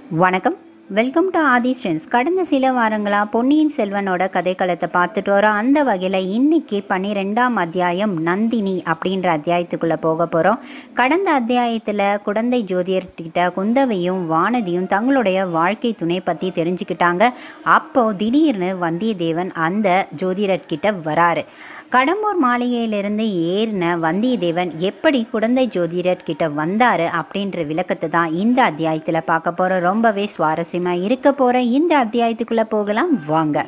வணக்கம் welcome to Aadhi strength கடந்த சில வாரங்களாக பொன்னியின் செல்வனோட கதைக்களத்தை பார்த்துட்டு வரோம் அந்த வகையில் இன்னைக்கு பன்னிரெண்டாம் அத்தியாயம் நந்தினி அப்படின்ற அத்தியாயத்துக்குள்ளே போக போகிறோம் கடந்த அத்தியாயத்தில் குழந்தை ஜோதியர்கிட்ட குந்தவையும் வானதியும் தங்களுடைய வாழ்க்கை துணை பற்றி தெரிஞ்சுக்கிட்டாங்க அப்போது திடீர்னு வந்தியத்தேவன் அந்த ஜோதிடர்கிட்ட வராரு கடம்பூர் மாளிகையிலிருந்து ஏறின வந்தியத்தேவன் எப்படி குழந்தை ஜோதிடர் கிட்ட வந்தாரு அப்படின்ற விளக்கத்தை தான் இந்த அத்தியாயத்தில் பார்க்க போகிறோம் ரொம்பவே சுவாரஸ்யமாக இருக்க போகிற இந்த அத்தியாயத்துக்குள்ளே போகலாம் வாங்க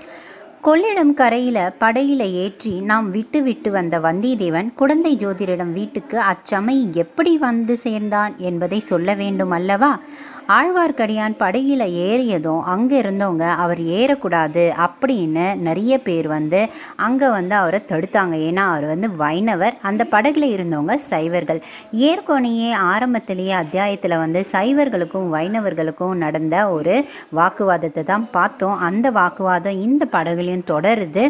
கொள்ளிடம் கரையில் படையில ஏற்றி நாம் விட்டு விட்டு வந்த வந்தியத்தேவன் குழந்தை ஜோதிடரிடம் வீட்டுக்கு அச்சமயம் எப்படி வந்து சேர்ந்தான் என்பதை சொல்ல வேண்டும் அல்லவா ஆழ்வார்க்கடியான் படகில் ஏறியதும் அங்கே இருந்தவங்க அவர் ஏறக்கூடாது அப்படின்னு நிறைய பேர் வந்து அங்கே வந்து அவரை தடுத்தாங்க ஏன்னா அவர் வந்து வைணவர் அந்த படகுல இருந்தவங்க சைவர்கள் ஏற்கனவே ஆரம்பத்திலேயே அத்தியாயத்தில் வந்து சைவர்களுக்கும் வைணவர்களுக்கும் நடந்த ஒரு வாக்குவாதத்தை தான் பார்த்தோம் அந்த வாக்குவாதம் இந்த படகுலையும் தொடருது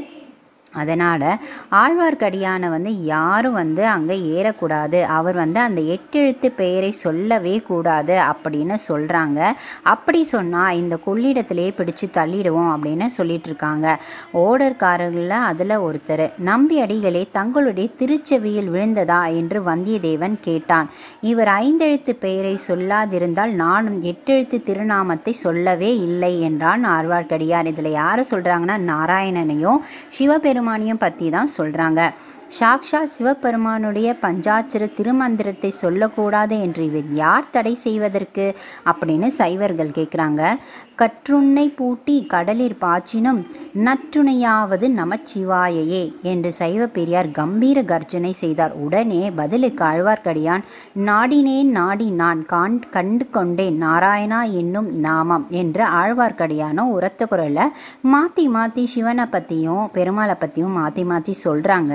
அதனால் ஆழ்வார்க்கடியானை வந்து யாரும் வந்து அங்கே ஏறக்கூடாது அவர் வந்து அந்த எட்டெழுத்து பெயரை சொல்லவே கூடாது அப்படின்னு சொல்கிறாங்க அப்படி சொன்னால் இந்த கொள்ளிடத்திலே பிடிச்சு தள்ளிடுவோம் அப்படின்னு சொல்லிட்டு இருக்காங்க ஓடர்காரர்களில் அதில் ஒருத்தர் நம்பி அடிகளே தங்களுடைய திருச்செவியில் விழுந்ததா என்று வந்தியத்தேவன் கேட்டான் இவர் ஐந்தெழுத்து பெயரை சொல்லாதிருந்தால் நானும் எட்டெழுத்து திருநாமத்தை சொல்லவே இல்லை என்றான் ஆழ்வார்க்கடியார் இதில் யாரை சொல்கிறாங்கன்னா நாராயணனையும் சிவபெருமானையும் பற்றி தான் சொல்கிறாங்க சாக்ஷா சிவபெருமானுடைய பஞ்சாட்சர திருமந்திரத்தை சொல்லக்கூடாது என்று இவர் யார் தடை செய்வதற்கு அப்படின்னு சைவர்கள் கேட்குறாங்க கற்றுண்ணை பூட்டி கடலில் பாய்ச்சினும் நற்றுணையாவது நமச்சிவாயையே என்று சைவ பெரியார் கம்பீர கர்ஜனை செய்தார் உடனே பதிலுக்கு ஆழ்வார்க்கடியான் நாடினேன் நாடி நான் காண் கண்டு கொண்டேன் நாராயணா என்னும் நாமம் என்று ஆழ்வார்க்கடியானோ உரத்த குரலை மாற்றி மாற்றி சிவனை பற்றியும் பெருமாளை பற்றியும் மாற்றி மாற்றி சொல்கிறாங்க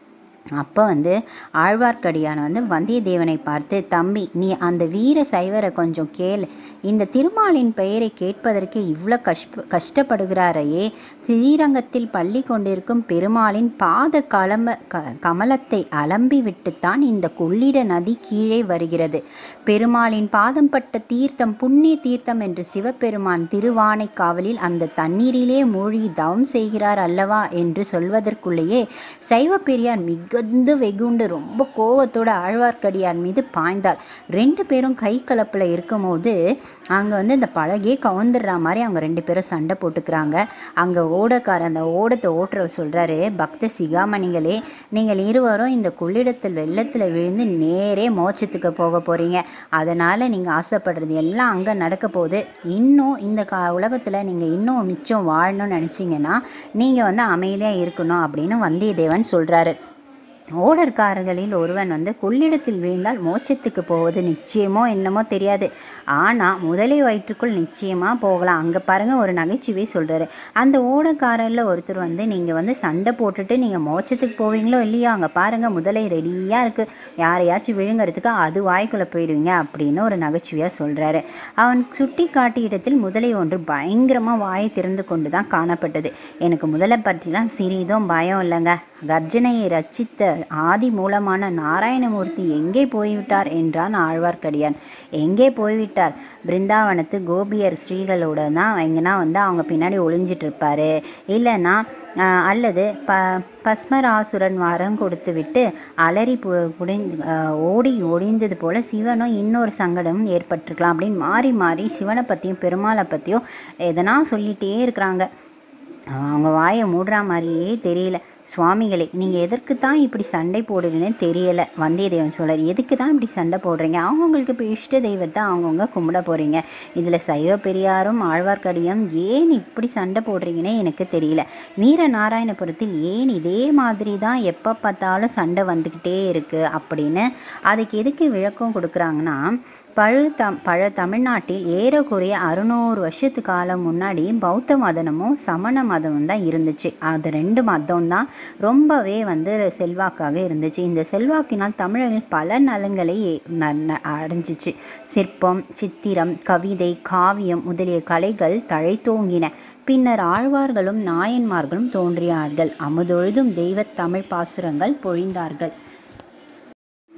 அப்போ வந்து ஆழ்வார்க்கடியான் வந்து வந்தியத்தேவனை பார்த்து தம்பி நீ அந்த வீர சைவரை கொஞ்சம் கேள் இந்த திருமாலின் பெயரை கேட்பதற்கு இவ்வளோ கஷ்ட கஷ்டப்படுகிறாரையே ஸ்ரீரங்கத்தில் பள்ளி கொண்டிருக்கும் பெருமாளின் பாத கலம க கமலத்தை அலம்பி விட்டுத்தான் இந்த கொள்ளிட நதி கீழே வருகிறது பெருமாளின் பாதம் பட்ட தீர்த்தம் புண்ணிய தீர்த்தம் என்று சிவபெருமான் திருவானைக்காவலில் அந்த தண்ணீரிலே மூழ்கி தவம் செய்கிறார் அல்லவா என்று சொல்வதற்குள்ளேயே சைவ பெரியார் மிகுந்து வெகுண்டு ரொம்ப கோவத்தோட ஆழ்வார்க்கடியார் மீது பாய்ந்தார் ரெண்டு பேரும் கை கலப்பில் இருக்கும்போது அங்கே வந்து இந்த பழகே கவுந்துடுற மாதிரி அவங்க ரெண்டு பேரும் சண்டை போட்டுக்கிறாங்க அங்கே ஓடக்கார அந்த ஓடத்தை ஓட்டுறவர் சொல்கிறாரு பக்த சிகாமணிகளே நீங்கள் இருவரும் இந்த கொள்ளிடத்தில் வெள்ளத்தில் விழுந்து நேரே மோட்சத்துக்கு போக போகிறீங்க அதனால் நீங்கள் ஆசைப்படுறது எல்லாம் அங்கே நடக்க போகுது இன்னும் இந்த கா உலகத்தில் நீங்கள் இன்னும் மிச்சம் வாழணும்னு நினச்சிங்கன்னா நீங்கள் வந்து அமைதியாக இருக்கணும் அப்படின்னு வந்தியத்தேவன் சொல்கிறாரு ஓடர்காரர்களில் ஒருவன் வந்து கொள்ளிடத்தில் விழுந்தால் மோட்சத்துக்கு போவது நிச்சயமோ என்னமோ தெரியாது ஆனால் முதலை வயிற்றுக்குள் நிச்சயமாக போகலாம் அங்கே பாருங்கள் ஒரு நகைச்சுவை சொல்கிறாரு அந்த ஓடக்காரரில் ஒருத்தர் வந்து நீங்கள் வந்து சண்டை போட்டுட்டு நீங்கள் மோட்சத்துக்கு போவீங்களோ இல்லையோ அங்கே பாருங்கள் முதலை ரெடியாக இருக்குது யாரையாச்சும் விழுங்கிறதுக்கு அது வாய்க்குள்ளே போயிடுவீங்க அப்படின்னு ஒரு நகைச்சுவையாக சொல்கிறாரு அவன் சுட்டி காட்டிய இடத்தில் முதலை ஒன்று பயங்கரமாக வாயை திறந்து கொண்டு தான் காணப்பட்டது எனக்கு முதலை பற்றிலாம் சிறிதும் பயம் இல்லைங்க கர்ஜனையை ரச்சித்த ஆதி மூலமான நாராயணமூர்த்தி எங்கே போய்விட்டார் என்றான் ஆழ்வார்க்கடியான் எங்கே போய்விட்டார் பிருந்தாவனத்து கோபியர் ஸ்ரீகளோட தான் எங்கன்னா வந்து அவங்க பின்னாடி ஒளிஞ்சிட்டு இருப்பாரு இல்லைன்னா ஆஹ், அல்லது ப பஸ்மராசுரன் வரம் கொடுத்து விட்டு அலறி பு புடிந்து ஆஹ், ஓடி ஒழிந்தது போல சிவனும் இன்னொரு சங்கடமும் ஏற்பட்டிருக்கலாம் அப்படின்னு மாறி மாறி சிவனை பற்றியும் பெருமாளை பற்றியும் எதனா சொல்லிகிட்டே இருக்கிறாங்க அவங்க வாயை மூடுற மாதிரியே தெரியல சுவாமிகளே நீங்கள் எதற்கு தான் இப்படி சண்டை போடுறீங்கன்னு தெரியலை வந்தியத்தேவன் சொல்றார் எதுக்கு தான் இப்படி சண்டை போடுறீங்க அவங்கவுங்களுக்கு இப்போ இஷ்ட தெய்வத்தை அவங்கவுங்க கும்பிட போகிறீங்க இதில் சைவ பெரியாரும் ஆழ்வார்க்கடியும் ஏன் இப்படி சண்டை போடுறீங்கன்னே எனக்கு தெரியல வீர நாராயணபுரத்தில் ஏன் இதே மாதிரி தான் எப்போ பார்த்தாலும் சண்டை வந்துக்கிட்டே இருக்குது அப்படின்னு அதுக்கு எதுக்கு விளக்கம் கொடுக்குறாங்கன்னா பழு தம் பழ தமிழ்நாட்டில் ஏறக்குறைய அறுநூறு வருஷத்து காலம் முன்னாடி பௌத்த மதமும் சமண மதமும் தான் இருந்துச்சு அது ரெண்டு மதம் தான் ரொம்பவே வந்து செல்வாக்காக இருந்துச்சு இந்த செல்வாக்கினால் தமிழர்கள் பல நலன்களை ந- ந- அடைஞ்சிச்சு சிற்பம் சித்திரம் கவிதை காவியம் முதலிய கலைகள் தழைத்தோங்கின பின்னர் ஆழ்வார்களும் நாயன்மார்களும் தோன்றினார்கள் அமுதொழுதும் தெய்வத் தமிழ் பாசுரங்கள் பொழிந்தார்கள்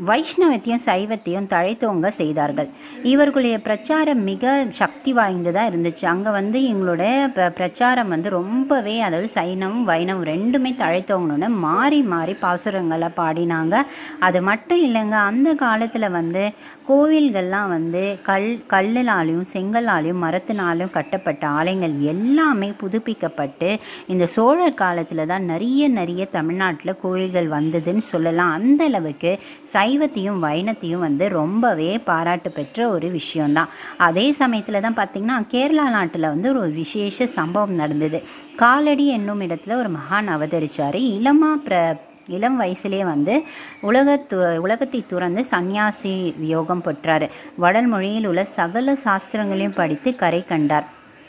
வைஷ்ணவத்தையும் சைவத்தையும் தழைத்தோங்க செய்தார்கள் இவர்களுடைய பிரச்சாரம் மிக சக்தி வாய்ந்ததாக இருந்துச்சு அங்கே வந்து எங்களோட ப பிரச்சாரம் வந்து ரொம்பவே அதாவது சைனமும் வைணவம் ரெண்டுமே தழைத்தோங்கணுன்னு மாறி மாறி பாசுரங்களை பாடினாங்க அது மட்டும் இல்லைங்க அந்த காலத்தில் வந்து கோவில்கள்லாம் வந்து கல் கல்லுனாலையும் செங்கலாலையும் மரத்தினாலையும் கட்டப்பட்ட ஆலயங்கள் எல்லாமே புதுப்பிக்கப்பட்டு இந்த சோழர் காலத்தில் தான் நிறைய நிறைய தமிழ்நாட்டில் கோயில்கள் வந்ததுன்னு சொல்லலாம் அந்த அளவுக்கு சைவத்தையும் வைணத்தையும் வந்து ரொம்பவே பாராட்டு பெற்ற ஒரு விஷயம்தான் அதே சமயத்தில் தான் பார்த்திங்கன்னா கேரளா நாட்டில் வந்து ஒரு விசேஷ சம்பவம் நடந்தது காலடி என்னும் இடத்துல ஒரு மகான் அவதரிச்சார் இளமா பிர இளம் வயசுலேயே வந்து உலகத்து உலகத்தை துறந்து சந்நியாசி யோகம் பெற்றார் வடல் மொழியில் உள்ள சகல சாஸ்திரங்களையும் படித்து கரை கண்டார்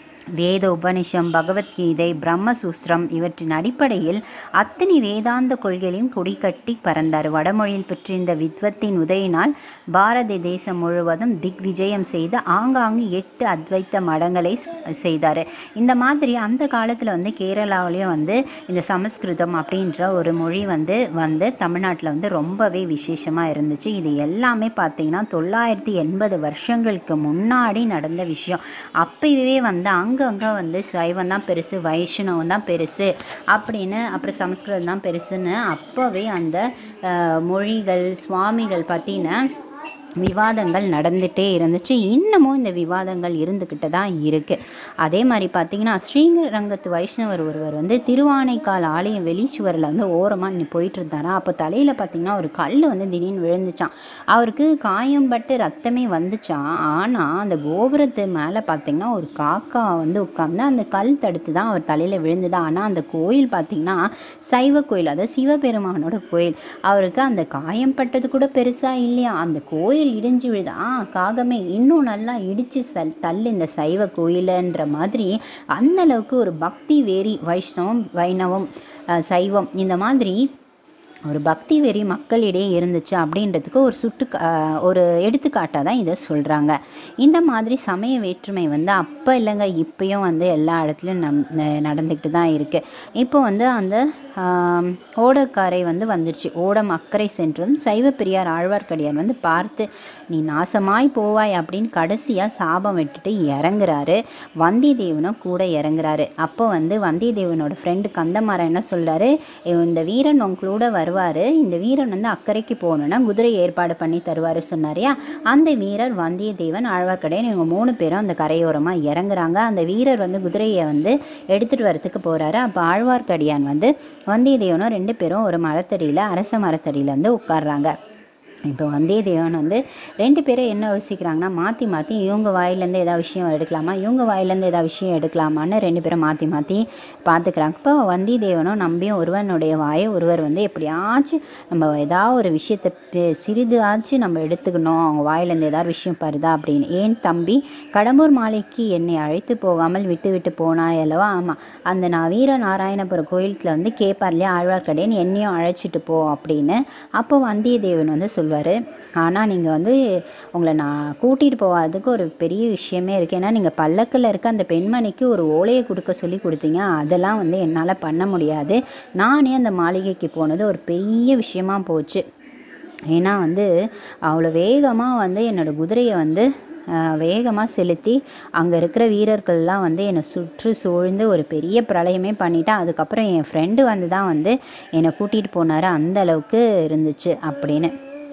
வேத உபனிஷம் பகவத்கீதை பிரம்மசூஸ்திரம் இவற்றின் அடிப்படையில் அத்தனை வேதாந்த கொள்கைகளையும் கொடிகட்டி பறந்தார் வடமொழியில் பெற்றிருந்த வித்வத்தின் உதயினால் பாரத தேசம் முழுவதும் திக் விஜயம் செய்து ஆங்காங்கு எட்டு அத்வைத்த மடங்களை செய்தார் இந்த மாதிரி அந்த காலத்தில் வந்து கேரளாவிலையும் வந்து இந்த சமஸ்கிருதம் அப்படின்ற ஒரு மொழி வந்து வந்து தமிழ்நாட்டில் வந்து ரொம்பவே விசேஷமாக இருந்துச்சு இது எல்லாமே பார்த்திங்கன்னா தொள்ளாயிரத்தி எண்பது வருஷங்களுக்கு முன்னாடி நடந்த விஷயம் அப்பவே வந்து அங்கங்கே வந்து சைவம் தான் பெருசு வைஷ்ணவம் தான் பெருசு அப்படின்னு அப்புறம் சமஸ்கிருதம் தான் பெருசுன்னு அப்போவே அந்த அஹ், மொழிகள் சுவாமிகள் பற்றின விவாதங்கள் நடந்துகிட்டே இருந்துச்சு இன்னமும் இந்த விவாதங்கள் இருந்துக்கிட்டு தான் இருக்குது அதே மாதிரி பார்த்தீங்கன்னா ஸ்ரீரங்கத்து வைஷ்ணவர் ஒருவர் வந்து திருவானைக்கால் ஆலயம் வெளிச்சுவரில் வந்து ஓரமாக நீ போயிட்டு இருந்தாரா அப்போ தலையில் பார்த்தீங்கன்னா ஒரு கல் வந்து திடீர்னு விழுந்துச்சான் அவருக்கு காயம்பட்டு ரத்தமே வந்துச்சான் ஆனால் அந்த கோபுரத்து மேலே பார்த்தீங்கன்னா ஒரு காக்கா வந்து உட்காந்து அந்த கல் தடுத்து தான் அவர் தலையில் விழுந்தது ஆனால் அந்த கோயில் பார்த்தீங்கன்னா சைவ கோயில் அதாவது சிவபெருமானோட கோயில் அவருக்கு அந்த காயம் பட்டது கூட பெருசாக இல்லையா அந்த கோயில் இடிஞ்சு விழுது ஆ காகமே இன்னும் நல்லா இடிச்சு சல் தள்ளு இந்த சைவ கோயிலன்ற மாதிரி அந்த அளவுக்கு ஒரு பக்தி வேரி வைஷ்ணவம் வைணவம் அஹ், சைவம் இந்த மாதிரி ஒரு பக்தி வெறி மக்களிடையே இருந்துச்சு அப்படின்றதுக்கு ஒரு சுட்டு அஹ், ஒரு எடுத்துக்காட்டாக தான் இதை சொல்கிறாங்க இந்த மாதிரி சமய வேற்றுமை வந்து அப்போ இல்லைங்க இப்பயும் வந்து எல்லா இடத்துலையும் நம் ந- நடந்துக்கிட்டு தான் இருக்குது இப்போ வந்து அந்த ஆம், ஓடக்காரை வந்து வந்துருச்சு ஓடம் அக்கறை சென்றும் சைவ பெரியார் ஆழ்வார்க்கடியார் வந்து பார்த்து நீ நாசமாய் போவாய் அப்படின்னு கடைசியாக சாபம் விட்டுட்டு இறங்குறாரு வந்தியத்தேவனும் கூட இறங்குறாரு அப்போ வந்து வந்தியத்தேவனோட ஃப்ரெண்டு கந்தமாறன் என்ன சொல்றாரு இந்த வீரன் உங்களோட வருவார் இந்த வீரன் வந்து அக்கறைக்கு போகணுன்னா குதிரை ஏற்பாடு பண்ணி தருவார் சொன்னாரியா அந்த வீரர் வந்தியத்தேவன் ஆழ்வார்க்கடையன் இவங்க மூணு பேரும் அந்த கரையோரமாக இறங்குறாங்க அந்த வீரர் வந்து குதிரையை வந்து எடுத்துகிட்டு வரத்துக்கு போகிறாரு அப்போ ஆழ்வார்க்கடியான் வந்து வந்தியத்தேவனும் ரெண்டு பேரும் ஒரு மரத்தடியில் அரச மரத்தடியில் வந்து உட்கார்றாங்க இப்போ வந்தியத்தேவன் வந்து ரெண்டு பேரும் என்ன யோசிக்கிறாங்கன்னா மாற்றி மாற்றி இவங்க வாயிலேருந்து ஏதாவது விஷயம் எடுக்கலாமா இவங்க வாயிலேருந்து ஏதாவது விஷயம் எடுக்கலாமான்னு ரெண்டு பேரும் மாற்றி மாற்றி பார்த்துக்கிறாங்க இப்போ வந்தியத்தேவனும் நம்பியும் ஒருவனுடைய வாயை ஒருவர் வந்து எப்படியாச்சும் நம்ம ஏதாவது ஒரு விஷயத்தை பெ- சிறிதாச்சும் நம்ம எடுத்துக்கணும் அவங்க வாயிலேருந்து ஏதாவது விஷயம் பருதா அப்படின்னு ஏன் தம்பி கடம்பூர் மாலைக்கு என்னை அழைத்து போகாமல் விட்டு விட்டு போனாய் அல்லவா ஆமாம் அந்த நான் வீர நாராயணபுரம் கோயிலுக்குள்ள வந்து கேட்பார் இல்லையா ஆழ்வார்க்கடியன் என்னையும் அழைச்சிட்டு போ அப்படின்னு அப்போ வந்தியத்தேவன் வந்து சொல்வார் ஆனால் நீங்கள் வந்து உங்களை நான் கூட்டிகிட்டு போகாததுக்கு ஒரு பெரிய விஷயமே இருக்குது ஏன்னா நீங்கள் பல்லக்கில் இருக்க அந்த பெண்மணிக்கு ஒரு ஓலையை கொடுக்க சொல்லி கொடுத்தீங்க அதெல்லாம் வந்து என்னால் பண்ண முடியாது நானே அந்த மாளிகைக்கு போனது ஒரு பெரிய விஷயமா போச்சு ஏன்னா வந்து அவ்வளோ வேகமாக வந்து என்னோடய குதிரையை வந்து வேகமாக செலுத்தி அங்கே இருக்கிற வீரர்கள்லாம் வந்து என்னை சுற்று சூழ்ந்து ஒரு பெரிய பிரளயமே பண்ணிட்டேன் அதுக்கப்புறம் என் ஃப்ரெண்டு வந்து தான் வந்து என்னை கூட்டிகிட்டு போனார் அந்த அளவுக்கு இருந்துச்சு அப்படின்னு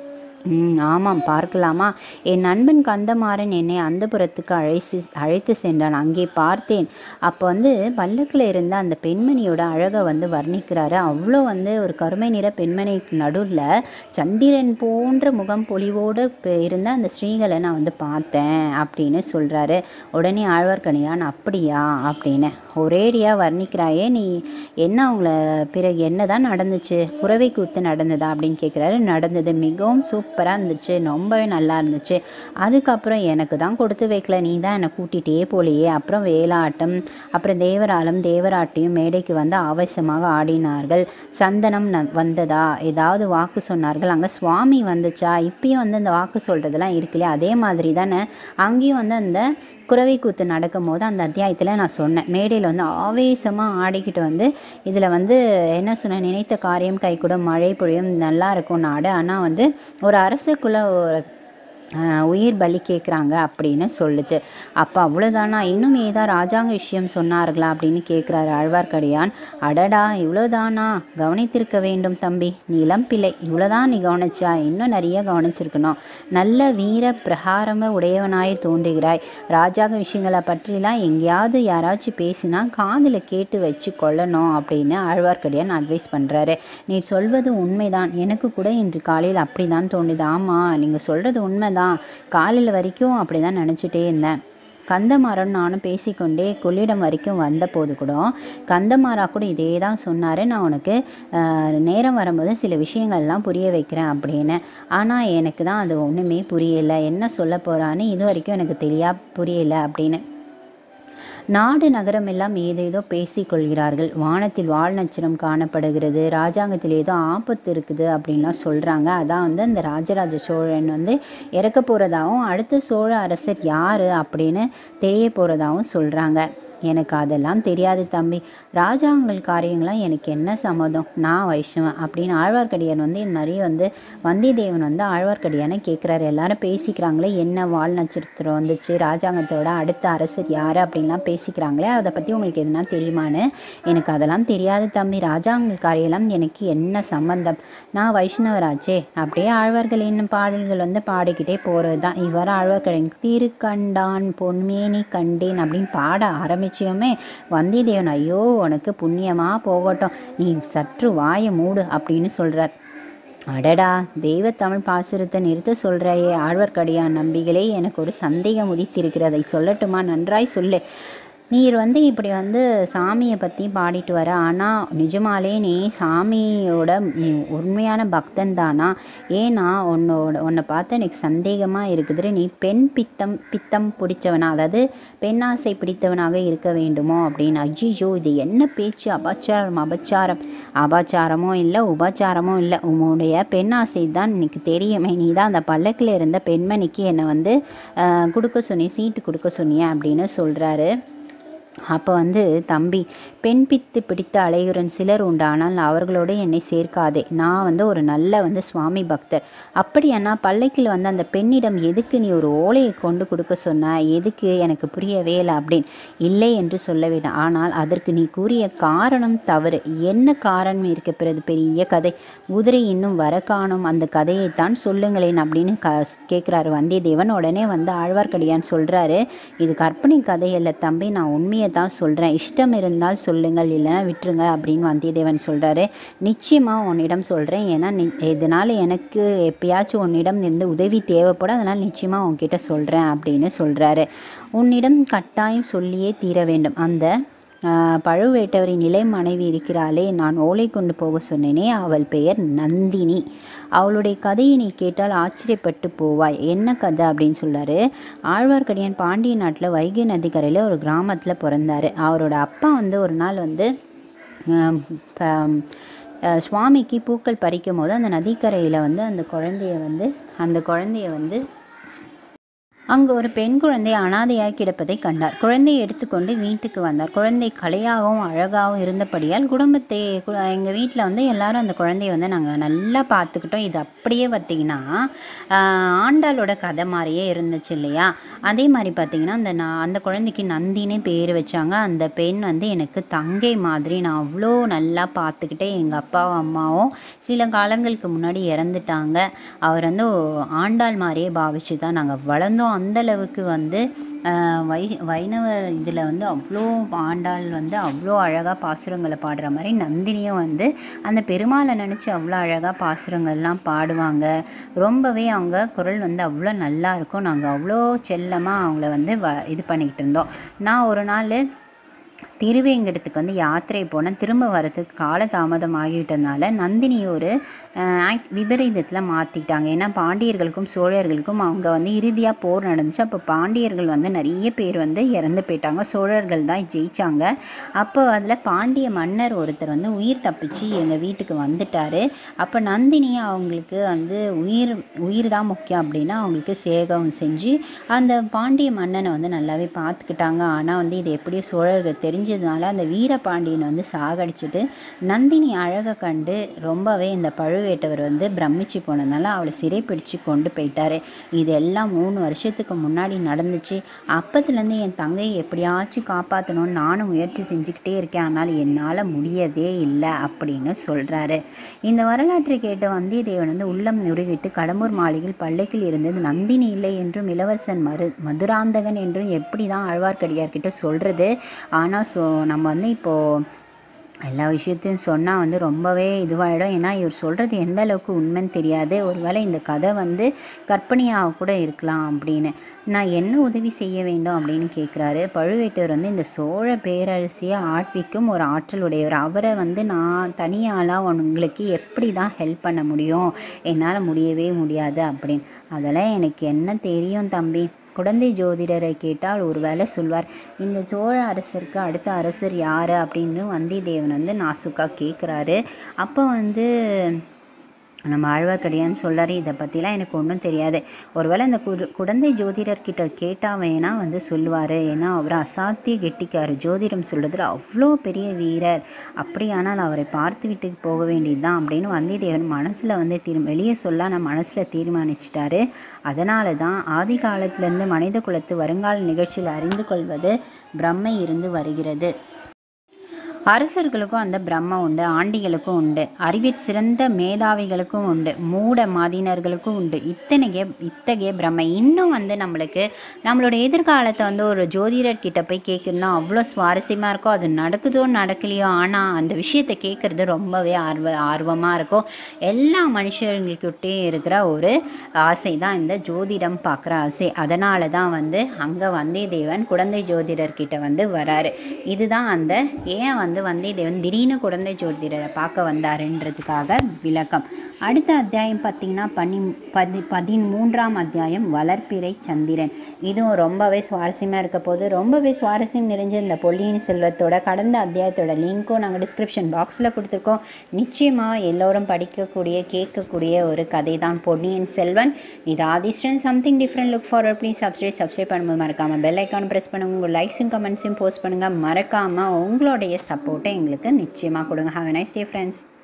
ம் ஆமாம் பார்க்கலாமா என் நண்பன் கந்தமாறன் என்னை அந்தப்புறத்துக்கு அழைத்து அழைத்து சென்றான் அங்கே பார்த்தேன் அப்போ வந்து பல்லக்கில் இருந்த அந்த பெண்மணியோட அழகை வந்து வர்ணிக்கிறாரு அவ்வளோ வந்து ஒரு கருமை நிற பெண்மணிக்கு நடுவில் சந்திரன் போன்ற முகம் பொலிவோடு பெ- இருந்த அந்த ஸ்ரீகளை நான் வந்து பார்த்தேன் அப்படின்னு சொல்கிறாரு உடனே ஆழ்வார்க்கடியான் அப்படியா அப்படின்னு ஒரேடியாக வர்ணிக்கிறாயே நீ என்ன அவங்கள பிறகு என்ன தான் நடந்துச்சு குறவை கூத்து நடந்ததா அப்படின்னு கேட்குறாரு நடந்தது மிகவும் சூப்பராக இருந்துச்சு ரொம்பவே நல்லா இருந்துச்சு அதுக்கப்புறம் எனக்கு தான் கொடுத்து வைக்கல நீ தான் என்னை கூட்டிகிட்டே போலையே அப்புறம் வேலாட்டம் அப்புறம் தேவராலம் தேவராட்டியும் மேடைக்கு வந்து ஆவேசமாக ஆடினார்கள் சந்தனம் ந- வந்ததா ஏதாவது வாக்கு சொன்னார்கள் அங்கே சுவாமி வந்துச்சா இப்பயும் வந்து அந்த வாக்கு சொல்கிறதெல்லாம் இருக்கு இல்லையா அதே மாதிரி தானே அங்கேயும் வந்து அந்த குறவை கூத்து நடக்கும் போது அந்த அத்தியாயத்தில் நான் சொன்னேன் மேடையில் வந்து ஆவேசமாக ஆடிக்கிட்டு வந்து இதில் வந்து என்ன சொன்னேன் நினைத்த காரியம் கைகூடும் மழை பொழியும் நல்லா இருக்கும் நாடு ஆனால் வந்து ஒரு அரசுக்குள்ளே ஒரு ஆஹ் உயிர் பலி கேட்குறாங்க அப்படின்னு சொல்லுச்சு அப்போ அவ்வளோதானா இன்னும் ஏதா ராஜாங்க விஷயம் சொன்னார்களா அப்படின்னு கேட்குறாரு ஆழ்வார்க்கடியான் அடடா இவ்வளோதானா கவனித்திருக்க வேண்டும் தம்பி நீ இளம்பிள்ளை இவ்வளோதான் நீ கவனிச்சா இன்னும் நிறைய கவனிச்சிருக்கணும் நல்ல வீர பிரகாரம உடையவனாய் தோன்றுகிறாய் ராஜாங்க விஷயங்களை பற்றிலாம் எங்கேயாவது யாராச்சும் பேசினா காதில் கேட்டு வச்சு கொள்ளணும் அப்படின்னு ஆழ்வார்க்கடியான் அட்வைஸ் பண்ணுறாரு நீ சொல்வது உண்மைதான் எனக்கு கூட இன்று காலையில் அப்படி தான் தோணுது ஆமாம் நீங்கள் சொல்கிறது உண்மைதான் காலையில் வரைக்கும் அப்படி தான் நினச்சிட்டே இருந்தேன் கந்தமாறன் நானும் பேசிக்கொண்டே கொள்ளிடம் வரைக்கும் வந்தபோது கூட கந்தமாறா கூட இதே தான் சொன்னார் நான் உனக்கு ஆஹ், நேரம் வரும்போது சில விஷயங்கள்லாம் புரிய வைக்கிறேன் அப்படின்னு ஆனால் எனக்கு தான் அது ஒன்றுமே புரியலை என்ன சொல்ல போகிறான்னு இது வரைக்கும் எனக்கு தெரியா புரியலை அப்படின்னு நாடு நகரம் எல்லாம் ஏதேதோ பேசிக்கொள்கிறார்கள் வானத்தில் வால் நட்சத்திரம் காணப்படுகிறது ராஜாங்கத்தில் ஏதோ ஆபத்து இருக்குது அப்படின்லாம் சொல்கிறாங்க அதான் வந்து அந்த ராஜராஜ சோழன் வந்து இறக்க போகிறதாகவும் அடுத்த சோழ அரசர் யார் அப்படின்னு தெரிய போகிறதாகவும் சொல்கிறாங்க எனக்கு அதெல்லாம் தெரியாது தம்பி ராஜாங்கள் காரியங்களாம் எனக்கு என்ன சம்மதம் நான் வைஷ்ணவன் அப்படின்னு ஆழ்வார்க்கடியான் வந்து இந்த மாதிரி வந்து வந்தியத்தேவன் வந்து ஆழ்வார்க்கடியானை கேட்குறாரு எல்லாரும் பேசிக்கிறாங்களே என்ன வால் நட்சத்திரம் வந்துச்சு ராஜாங்கத்தோட அடுத்த அரசர் யார் அப்படின்லாம் பேசிக்கிறாங்களே அதை பற்றி உங்களுக்கு எதுனா தெரியுமான்னு எனக்கு அதெல்லாம் தெரியாது தம்பி ராஜாங்க காரியெல்லாம் எனக்கு என்ன சம்பந்தம் நான் வைஷ்ணவராச்சே அப்படியே ஆழ்வார்களின் பாடல்கள் வந்து பாடிக்கிட்டே போகிறது தான் இவர் ஆழ்வார்க்கடியான் திருக்கண்டான் பொன்மேனி கண்டேன் அப்படின்னு பாட ஆரம்பிச்சியுமே வந்தியத்தேவன் ஐயோ உனக்கு புண்ணியமாக போகட்டும் நீ சற்று வாயை மூடு அப்படின்னு சொல்கிறார் அடடா தெய்வ தமிழ் பாசுரத்தை நிறுத்த சொல்கிறாயே ஆழ்வார்க்கடியான் நம்பிகளே எனக்கு ஒரு சந்தேகம் உதித்திருக்கிறது அதை சொல்லட்டுமா நன்றாய் சொல்லு நீர் வந்து இப்படி வந்து சாமியை பற்றி பாடிட்டு வர ஆனால் நிஜமாலே நீ சாமியோட நீ உண்மையான பக்தன் தானா ஏன்னா உன்னோட உன்னை பார்த்து எனக்கு சந்தேகமாக இருக்குது நீ பெண் பித்தம் பித்தம் பிடிச்சவனா அதாவது பெண்ணாசை பிடித்தவனாக இருக்க வேண்டுமோ அப்படின்னு ஐயோ இது என்ன பேச்சு அபச்சாரம் அபச்சாரம் அபச்சாரமும் இல்லை உபச்சாரமும் இல்லை உன்னுடைய பெண்ணாசை தான் எனக்கு தெரியுமே நீ தான் அந்த பல்லக்கில் இருந்த பெண்மணிக்கு என்னை வந்து ஆஹ், கொடுக்க சொன்னி சீட்டு கொடுக்க சொன்னிய அப்படின்னு சொல்கிறாரு அப்போ வந்து தம்பி பெண் பித்து பிடித்த அலையுறன் சிலர் உண்டு ஆனால் அவர்களோடு என்னை சேர்க்காதே நான் வந்து ஒரு நல்ல வந்து சுவாமி பக்தர் அப்படியானா பல்லைக்கில் வந்து அந்த பெண்ணிடம் எதுக்கு நீ ஒரு ஓலையை கொண்டு கொடுக்க சொன்ன எதுக்கு எனக்கு புரியவே இல்லை அப்படின்னு இல்லை என்று சொல்ல வேண்டும் ஆனால் அதற்கு நீ கூறிய காரணம் தவறு என்ன காரணம் இருக்க பிறகு பெரிய கதை குதிரை இன்னும் வர காணும் அந்த கதையைத்தான் சொல்லுங்களேன் அப்படின்னு க கேட்குறாரு வந்தியத்தேவன் உடனே வந்து ஆழ்வார்க்கடியான் சொல்கிறாரு இது கற்பனை கதை அல்ல தம்பி நான் உண்மையை தான் சொல்கிறேன் இஷ்டம் இருந்தால் சொல்லுங்கள் இல்லைன்னா விட்டுருங்க அப்படின்னு வந்தியத்தேவன் சொல்கிறாரு நிச்சயமாக உன்னிடம் சொல்கிறேன் ஏன்னா நி இதனால் எனக்கு எப்பயாச்சும் உன்னிடம் இருந்து உதவி தேவைப்படும் அதனால் நிச்சயமாக உன்கிட்ட சொல்கிறேன் அப்படின்னு சொல்கிறாரு உன்னிடம் கட்டாயம் சொல்லியே தீர வேண்டும் அந்த ஆஹ், பழுவேட்டவரின் இளை மனைவி இருக்கிறாளே நான் ஓலை கொண்டு போக சொன்னேனே அவள் பெயர் நந்தினி அவளுடைய கதையை நீ கேட்டால் ஆச்சரியப்பட்டு போவாய் என்ன கதை அப்படின்னு சொல்றாரு ஆழ்வார்க்கடியான் பாண்டிய நாட்டில் வைகை நதிக்கரையில் ஒரு கிராமத்தில் பிறந்தார் அவரோட அப்பா வந்து ஒரு நாள் வந்து ஆம், ப- அஹ், சுவாமிக்கு பூக்கள் பறிக்கும் போது அந்த நதிக்கரையில் வந்து அந்த குழந்தைய வந்து அந்த குழந்தைய வந்து அங்கு ஒரு பெண் குழந்தை அனாதையாய் கிடப்பதை கண்டார் குழந்தையை எடுத்துக்கொண்டு வீட்டுக்கு வந்தார் குழந்தை கலையாகவும் அழகாகவும் இருந்தபடியால் குடும்பத்தை எங்கள் வீட்டில் வந்து எல்லாரும் அந்த குழந்தைய வந்து நாங்கள் நல்லா பார்த்துக்கிட்டோம் இது அப்படியே பார்த்திங்கன்னா ஆஹ், ஆண்டாளோட கதை மாதிரியே இருந்துச்சு இல்லையா அதே மாதிரி பார்த்திங்கன்னா அந்த நான் அந்த குழந்தைக்கு நந்தினே பேர் வச்சாங்க அந்த பெண் வந்து எனக்கு தங்கை மாதிரி நான் அவ்வளோ நல்லா பார்த்துக்கிட்டேன் எங்கள் அப்பாவும் அம்மாவும் சில காலங்களுக்கு முன்னாடி இறந்துட்டாங்க அவர் வந்து ஆண்டாள் மாதிரியே பாவிச்சு தான் நாங்கள் வளர்ந்தோம் அந்த அளவுக்கு வந்து ஆஹ், வை வைணவ இதில் வந்து அவ்வளோ ஆண்டாள் வந்து அவ்வளோ அழகாக பாசுரங்களை பாடுற மாதிரி நந்தினியும் வந்து அந்த பெருமாளை நினச்சி அவ்வளோ அழகாக பாசுரங்கள்லாம் பாடுவாங்க ரொம்பவே அவங்க குரல் வந்து அவ்வளோ நல்லா இருக்கும் நாங்கள் அவ்வளோ செல்லமாக அவங்கள வந்து வ இது பண்ணிக்கிட்டு இருந்தோம் நான் ஒரு நாள் திருவேங்கடத்துக்கு வந்து யாத்திரை போனால் திரும்ப வரதுக்கு காலதாமதம் ஆகிவிட்டதுனால நந்தினி ஒரு ஆக்ட் விபரீதத்தில் மாற்றிட்டாங்க ஏன்னா பாண்டியர்களுக்கும் சோழர்களுக்கும் அவங்க வந்து இறுதியாக போர் நடந்துச்சு அப்போ பாண்டியர்கள் வந்து நிறைய பேர் வந்து இறந்து போயிட்டாங்க சோழர்கள் தான் ஜெயிச்சாங்க அப்போ அதில் பாண்டிய மன்னர் ஒருத்தர் வந்து உயிர் தப்பிச்சு எங்கள் வீட்டுக்கு வந்துட்டார் அப்போ நந்தினி அவங்களுக்கு வந்து உயிர் உயிர் தான் முக்கியம் அப்படின்னா அவங்களுக்கு சேகம் செஞ்சு அந்த பாண்டிய மன்னனை வந்து நல்லாவே பார்த்துக்கிட்டாங்க ஆனால் வந்து இது எப்படியோ சோழர்கள் தெரிஞ்சதுனால அந்த வீரபாண்டியனை வந்து சாகடிச்சிட்டு நந்தினி அழகை கண்டு ரொம்பவே இந்த பழுவேட்டவர் வந்து பிரமிச்சு போனதுனால அவளை சிறைப்பிடிச்சு கொண்டு போயிட்டாரு இது எல்லாம் மூணு வருஷத்துக்கு முன்னாடி நடந்துச்சு அப்பத்துலேருந்து என் தங்கையை எப்படியாச்சும் காப்பாற்றணும்னு நானும் முயற்சி செஞ்சுக்கிட்டே இருக்கேன் ஆனால் என்னால் முடியவே இல்லை அப்படின்னு சொல்கிறாரு இந்த வரலாற்றை கேட்ட வந்தியத்தேவன் வந்து உள்ளம் நுருகிட்டு கடம்பூர் மாளிகையில் பல்லைக்கில் இருந்தது நந்தினி இல்லை என்றும் இளவரசன் மரு மதுராந்தகன் என்றும் எப்படி தான் ஆழ்வார்க்கடியார்கிட்ட சொல்கிறது ஆனால் ஸோ நம்ம வந்து இப்போது எல்லா விஷயத்தையும் சொன்னால் வந்து ரொம்பவே இதுவாகிடும் ஏன்னா இவர் சொல்கிறது எந்த அளவுக்கு உண்மைன்னு தெரியாது ஒருவேளை இந்த கதை வந்து கற்பனையாக கூட இருக்கலாம் அப்படின்னு நான் என்ன உதவி செய்ய வேண்டும் அப்படின்னு கேட்குறாரு பழுவேட்டவர் வந்து இந்த சோழ பேரரசியை ஆட்விக்கும் ஒரு ஆற்றல் உடையவர் அவரை வந்து நான் தனியாளாக உங்களுக்கு எப்படி தான் ஹெல்ப் பண்ண முடியும் என்னால் முடியவே முடியாது அப்படின்னு அதெல்லாம் எனக்கு என்ன தெரியும் தம்பி குழந்தை ஜோதிடரை கேட்டால் ஒரு வேளை சொல்வார் இந்த சோழ அரசருக்கு அடுத்த அரசர் யார் அப்படின்னு வந்தியத்தேவன் வந்து நாசுக்கா கேட்குறாரு அப்போ வந்து நம்ம ஆழ்வார்க்கடியான்னு சொல்லாரு இதை பற்றிலாம் எனக்கு ஒன்றும் தெரியாது ஒருவேளை இந்த குரு குழந்தை ஜோதிடர்கிட்ட கேட்டால் வேணால் வந்து சொல்லுவார் ஏன்னா அவர் அசாத்திய கெட்டிக்காரு ஜோதிடம் சொல்கிறதுல அவ்வளோ பெரிய வீரர் அப்படியானால் அவரை பார்த்து விட்டு போக வேண்டியது தான் அப்படின்னு வந்தியத்தேவன் மனசில் வந்து தீர் வெளியே சொல்ல நான் மனசில் தீர்மானிச்சிட்டாரு அதனால தான் ஆதி காலத்திலேருந்து மனித குலத்து வருங்கால நிகழ்ச்சியில் அறிந்து கொள்வது பிரம்மை இருந்து வருகிறது அரசர்களுக்கும் அந்த பிரம்ம உண்டு ஆண்டிகளுக்கும் உண்டு அறிவில் சிறந்த மேதாவிகளுக்கும் உண்டு மூட மாதினர்களுக்கும் உண்டு இத்தனைய இத்தகைய பிரம்மை இன்னும் வந்து நம்மளுக்கு நம்மளோட எதிர்காலத்தை வந்து ஒரு ஜோதிடர் கிட்ட போய் கேட்கணும்னா அவ்வளோ சுவாரஸ்யமாக இருக்கும் அது நடக்குதோ நடக்கலையோ ஆனால் அந்த விஷயத்தை கேட்குறது ரொம்பவே ஆர்வ ஆர்வமாக இருக்கும் எல்லா மனுஷர்களுக்கிட்டே இருக்கிற ஒரு ஆசை தான் இந்த ஜோதிடம் பார்க்குற ஆசை அதனால தான் வந்து அங்கே வந்தியத்தேவன் குழந்தை ஜோதிடர்கிட்ட வந்து வராரு இதுதான் அந்த ஏன் வந்து வந்தியத்தேவன் திடீர்னு குழந்தை ஜோதிடரை பார்க்க வந்தாருன்றதுக்காக விளக்கம் அடுத்த அத்தியாயம் பார்த்தீங்கன்னா பனி பதி பதிமூன்றாம் அத்தியாயம் வளர்ப்பிறை சந்திரன் இதுவும் ரொம்பவே சுவாரஸ்யமாக இருக்க போது ரொம்பவே சுவாரஸ்யம் நிறைஞ்ச இந்த பொல்லியின் செல்வத்தோட கடந்த அத்தியாயத்தோட லிங்க்கும் நாங்கள் டிஸ்கிரிப்ஷன் பாக்ஸில் கொடுத்துருக்கோம் நிச்சயமாக எல்லோரும் படிக்கக்கூடிய கேட்கக்கூடிய ஒரு கதை தான் பொன்னியின் செல்வன் இது ஆதிஸ்டன் something different look forward please subscribe subscribe பண்ணும்போது மறக்காமல் பெல் ஐக்கான் ப்ரெஸ் பண்ணுங்கள் உங்கள் லைக்ஸும் கமெண்ட்ஸும் போஸ்ட் பண்ணுங்கள் மறக்காமல் உங்களுடைய சப்போர்ட்டை எங்களுக்கு நிச்சயமாக கொடுங்க ஹாவ் நைஸ் டே ஃப்ரெண்ட்ஸ்